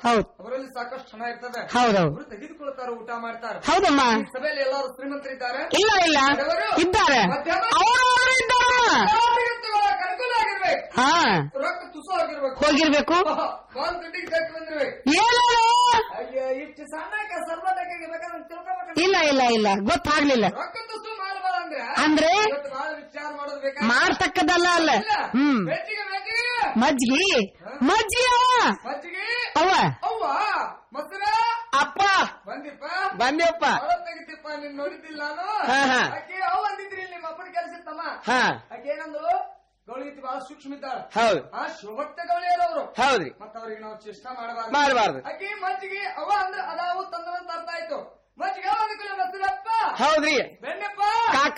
ಹೌದ್ ಅವರಲ್ಲಿ ಸಾಕಷ್ಟು ಹಣ ಇರ್ತದೆ ಹೌದೌದು ಅವರು ತೆಗೆದುಕೊಳ್ತಾರೆ ಊಟ ಮಾಡ್ತಾರೆ ಹೌದಮ್ಮ ಈ ಸಭೆಯಲ್ಲಿ ಎಲ್ಲರೂ ಶ್ರೀಮಂತರಿದ್ದಾರೆ ಇಲ್ಲ ಇಲ್ಲ ಇದ್ದಾರೆ ಅವರು ಇದ್ದಾರಮ್ಮ ಕರ್ಕುಲ ಆಗಿರ್ಬೇಕು ಹಾ ರೊಕ್ಕ ತುಸು ಆಗಿರ್ಬೇಕು ಹೋಗಿರ್ಬೇಕು ಬಾಲ್ ದುಡ್ಡಿಗೆ ಕಟ್ಟಿ ಬಂದಿರ್ಬೇಕು ಏನೋ ಅಯ್ಯೋ ಇಷ್ಟು ಸಣ್ಣಕ್ಕೆ ಸರ್ವಟಕ್ಕೆ ಬೇಕಾದ್ರೆ ತಿಳ್ಕೊಬೇಕು ಇಲ್ಲ ಇಲ್ಲ ಇಲ್ಲ ಗೊತ್ತಾಗ್ಲಿಲ್ಲ ರೊಕ್ಕ ತುಸು ಮಾಡಬಾರ ಅಂದ್ರೆ ಅಂದ್ರೆ ಇವತ್ತು ಬಹಳ ವಿಚಾರ ಮಾಡೋದು ಬೇಕಾ ಮಾಡ್ತಕ್ಕದಲ್ಲ ಅಲ್ಲ ಹ್ಮ್ ಬೆಟ್ಟಿಗೆ ಬೆಟ್ಟಿಗೆ ಮಜ್ಗಿ ಮಜ್ಗಿ ಅವ ಮಜ್ಜಿಗೆ ಅವ ಅವ್ವ ಮೊಸರ ಅಪ್ಪ ಬಂದಿಪ್ಪ ಬಂದ್ಯಪ್ಪ ಅವಳ ತೆಗಿತಿಪ್ಪ ನೀನ್ ನೋಡಿದ್ದಿಲ್ಲ ನಾನು ಹಾ, ಹಾ. ಆಕೆ ಅವ್ ಅಂದಿದ್ರಿ ನಿಮ್ಮ ಅಪ್ಪನ ಕೆಲಸ ಇತ್ತಮ್ಮ ಹಾ ಆಕೆ ಏನಂದು ಗೌಳಿತಿ ಬಹಳ ಸೂಕ್ಷ್ಮ ಇದ್ದಾಳೆ ಹೌದು ಆ ಶಿವಭಕ್ತ ಗೌಳಿಯರವರು ಹೌದ್ರಿ ಮತ್ತ ಅವ್ರಿಗೆ ನಾವು ಚೇಷ್ಟ ಮಾಡಬಾರ್ದು ಮಾಡಬಾರ್ದು ಆಕೆ ಮಜ್ಜಿಗೆ ಅವ ಅಂದ್ರೆ ಅದಾವು ತಂದವಂತ ಅರ್ಥ ಆಯ್ತು ಮಜ್ಜಿಗೆ ಅವ ಅಂದ್ಕೂಲ ಮೊಸರಪ್ಪ ಹೌದ್ರಿ ಬೆಣ್ಣೆಪ್ಪ ಕಾಕ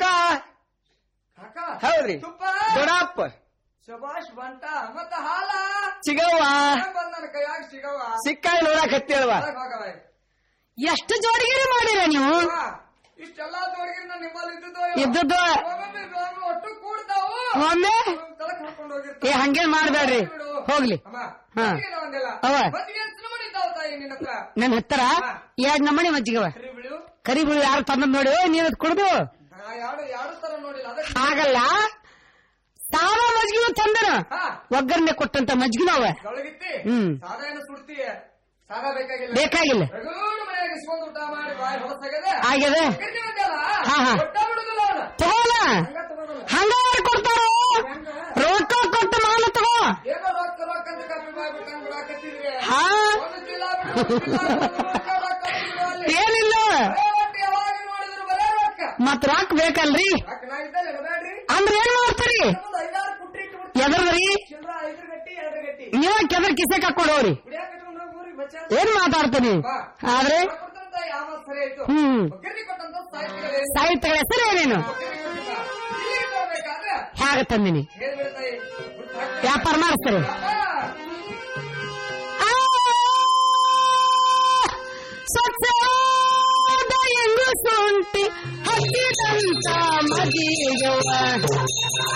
ಕಾಕ ಹೌದ್ರಿ ತುಪ್ಪ ದೊಡ್ಡಪ್ಪ ಶಬಾಷ್ ಬಂಟ ಮತ್ತ ಹಾಲ ಸಿಗವ್ವ ಬಂದ ನನ್ನ ಕೈಯಾಗ ಸಿಗವ ಸಿಕ್ಕಾಗಿ ನೋಡಾಕತ್ತೇಳವ ಒಳಗ್ ಹೋಗವ. ಎಷ್ಟು ಜೋಡಿಗಿರಿ ಮಾಡಿರ ನೀವು ಅವ್ವ, ಇಷ್ಟೆಲ್ಲಾ ತೋರಿಗೆ ನಾನು ನಿಮ್ಮಲ್ಲಿ ಇದ್ದದ್ದು ಇದ್ದದ್ದು ಒಮ್ಮೊಮ್ಮೆ ಇವ್ರು ಒಟ್ಟು ಕೂಡ್ತಾವು ಒಮ್ಮೆ ತಲಕ್ ಹಾಕೊಂಡು ಏ ಹೋಗಿರ್ತಾವ ಹಂಗೇನ್ ಮಾಡ್ಬೇಡ್ರಿ ಹೋಗ್ಲಿ ಅಮ್ಮ ಹಾ. ಮಜ್ಜಿಗೆ ಒಂದಿಲ್ಲ ಅವ್ವ. ಮಜ್ಜಿಗೆ ಎಷ್ಟು ಮಾಡಿದ್ದಾವ ತಾಯಿ ನಿನ್ನ ಹತ್ರ ನನ್ ಹತ್ತಿರ ಎರಡ್ ನಮ್ಮನೆ ಮಜ್ಜಿಗವ ಕರಿ ಬಿಳು ಕರಿ ಬಿಳು ಯಾರು ತಂದ್ ನೋಡಿ ನೀನ್ ಅದ್ ಕುಡ್ದು ನಾ ಯಾರು ಯಾರು ತರ ನೋಡಿಲ್ಲ ಅದಕ್ಕೆ ಆಗಲ್ಲ ಸಾವ ಮಜ್ಗಿನೂ ತಂದನ ಹಾ ಒಗ್ಗರಣೆ ಕೊಟ್ಟಂತ ಮಜ್ಗಿನ ಅವ ತೊಳಗಿತ್ತಿ ಹ್ಮ್. ಸಾದ ಏನು ಸುಡ್ತೀಯ ಸಾದ ಬೇಕಾಗಿಲ್ಲ ಬೇಕಾಗಿಲ್ಲ ರಗೂಡು ಮನೆಯಾಗ ಇಸ್ಕೊಂಡ್ ಊಟ ಮಾಡಿ ಬಾಯಿ ಹೊಲಸಾಗದೆ ಆಗ್ಯದ ಕರ್ಕಿ ಬಂದ್ಯಲ್ಲ ಹಾ, ಹಾ. ಒಟ್ಟ ಬಿಡುದಿಲ್ಲ ಅವನ ತಗೋಲ ಹಂಗ ತಗೋದಲ್ಲ ಹಂಗ ಯಾರ್ ಕೊಡ್ತಾರೋ ಹೆಂಗ ರೊಕ್ಕ ಕೊಟ್ಟು ಮಾಲ ತಗೋ ಏನೋ ರೊಕ್ಕ ರೊಕ್ಕ ಅಂತ ಕಮ್ಮಿ ಮಾಡ್ಬಿಟ್ಟು ಬಿಡಾಕತ್ತಿದ್ರಿ ಹಾ ಒಂದು ಚೀಲ ಬಿಡು, ಒಂದು ಚೀಲ ಬಿಡು, ಒಂದು ರೊಕ್ಕ ರೊಕ್ಕ ಬಿಡು ಅಲ್ಲಿ. ಏನಿಲ್ಲ ಬರೇ ರೊಕ್ಕ ಯಾವಾಗ ನೋಡಿದ್ರು ಬರೇ ರೊಕ್ಕ ಮತ್ ರಾಕ್ ಬೇಕಲ್ರಿ ರೊಕ್ಕ ನಾ ಇದ್ದಲ್ಲಿ ಇಡಬೇಡ್ರಿ ಅಂದ್ರೆ ಏನ್ ಮಾಡ್ತೀರಿ ಒಂದು ಐದಾರು ಕುಟ್ರಿ ಇಟ್ಬಿಡ್ತೀನಿ ಎದರ್ದ್ರಿ ಚಿಲ್ರ ಐದು ಗಟ್ಟಿ ಎರಡು ಗಟ್ಟಿ ನೀವ ಕೆದರ್ ಕಿಸೆ ಹಾಕೊಂಡವ್ರಿ ಕುಡಿಯಾಕ ಇಟ್ಕೊಂಡು ಹೋಗ್ರಿ ಬಚ್ಚ ಏನ್ ಮಾತಾಡ್ತೀನಿ ಆದ್ರೆ ಕೊಡ್ತಂತ ಯಾವ ಸರಿ ಆಯ್ತು ಹ್ಮ್ ಒಗ್ಗರಣೆ ಕೊಟ್ಟಂತ ಸಾಹಿತ್ಯಗಳೇ ಸಾಹಿತ್ಯಗಳ ಹೆಸರು ಏನೇನು ಒಗ್ಗರಣೆ ಕೊಟ್ಟಿಲ್ಲ ಇಲ್ಲಿಗೆ ಬರ್ಬೇಕಾದ್ರೆ ಹೇಗ ತಂದಿನಿ ಹೇಳ್ಬಿಡ್ತಾಯಿ ಬಿಟ್ಟು ಹಾಕ್ತಾರೆ. ವ್ಯಾಪಾರ ಮಾಡಿಸ್ತಾರೆ ಅಪ್ಪ, ಆ, ಸ್ವಚ್ಛವಾದ ಎಂಗು ಶುಂಠಿ ಹಚ್ಚಿದಂತ ಮದಿಯವ್ವ